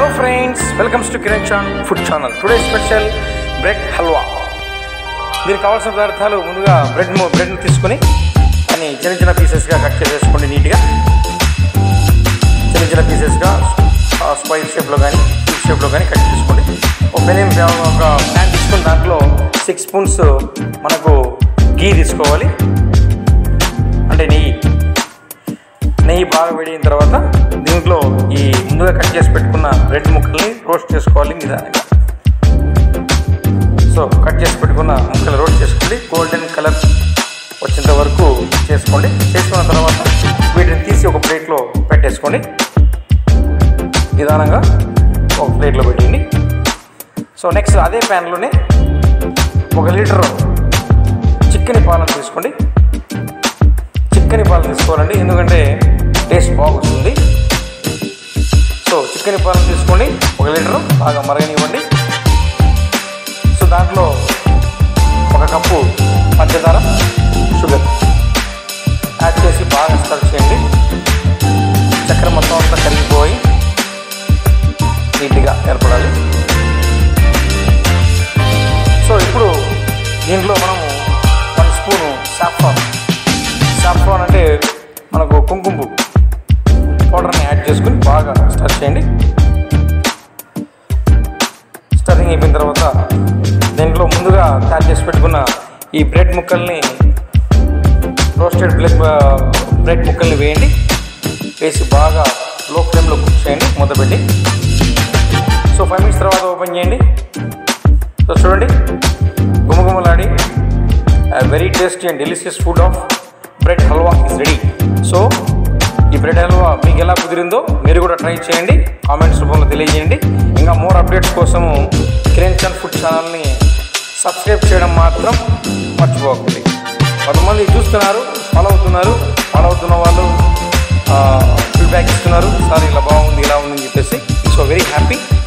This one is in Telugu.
hello friends welcomes to Kiran Chand food channel today special bread halwa దీనికి కావాల్సిన పదార్థాలు ముందుగా బ్రెడ్ బ్రెడ్ని తీసుకొని దాన్ని చిన్న చిన్న పీసెస్గా కట్ చేసేసుకోండి నీట్గా చిన్న చిన్న పీసెస్గా స్క్వైర్ షేప్లో కానీ క్యూబ్ షేప్లో కానీ కట్ చేసుకోండి ఒక పెనం ఒక ప్యాన్ తీసుకొని దాంట్లో సిక్స్ స్పూన్స్ మనకు గీ తీసుకోవాలి అంటే నెయ్యి నెయ్యి బాగా వేడిన తర్వాత దీంట్లో ఈ ముందుగా కట్ చేసి పెట్టుకున్న బ్రెడ్ ముక్కల్ని రోస్ట్ చేసుకోవాలి నిదానంగా సో కట్ చేసి పెట్టుకున్న ముక్కలు రోస్ట్ చేసుకోండి గోల్డెన్ కలర్ వచ్చేంత వరకు చేసుకోండి చేసుకున్న తర్వాత వీటిని తీసి ఒక ప్లేట్లో పెట్టేసుకోండి నిదానంగా ఒక ప్లేట్లో పెట్టండి సో నెక్స్ట్ అదే ప్యాన్లోనే ఒక లీటర్ చిక్కని పాలను తీసుకోండి చిక్కని పాలు తీసుకోవాలండి ఎందుకంటే టేస్ట్ బాగుంటుంది సో చిక్కని పాలను తీసుకోండి ఒక లీటరు బాగా మరగనివ్వండి సో దాంట్లో ఒక కప్పు పంచదార షుగర్ యాడ్ చేసి బాగా స్టర్ చేయండి చక్కెర మొత్తం అంతా కరిగిపోయి నీట్గా ఏర్పడాలి సో ఇప్పుడు దీంట్లో మనము వన్ స్పూను సాఫ్రాన్ సాఫ్రాన్ అంటే మనకు కుంకుమ పువ్వు పౌడర్ని యాడ్ చేసుకుని బాగా స్టర్ చేయండి స్టరింగ్ అయిపోయిన తర్వాత దీంట్లో ముందుగా తయారు చేసి పెట్టుకున్న ఈ బ్రెడ్ ముక్కల్ని రోస్టెడ్ బ్రెడ్ బ్రెడ్ ముక్కల్ని వేయండి వేసి బాగా లో ఫ్లేమ్లో కుక్ చేయండి మూతపెట్టి సో ఫైవ్ మినిట్స్ తర్వాత ఓపెన్ చేయండి సో చూడండి గుమగుమలాడి very tasty and delicious food of bread halwa is ready so ఈ బ్రెడ్ హల్వా మీకు ఎలా కుదిరిందో మీరు కూడా ట్రై చేయండి కామెంట్స్ రూపంలో తెలియజేయండి ఇంకా మోర్ అప్డేట్స్ కోసము కిరణ్ చంద్ ఫుడ్ ఛానల్ని సబ్స్క్రైబ్ చేయడం మాత్రం మర్చిపోకండి కొంతమంది చూస్తున్నారు ఫాలో అవుతున్నారు ఫాలో అవుతున్న వాళ్ళు ఫీడ్బ్యాక్ ఇస్తున్నారు సార్ ఇలా బాగుంది ఇలా ఉందని చెప్పేసి సో వెరీ హ్యాపీ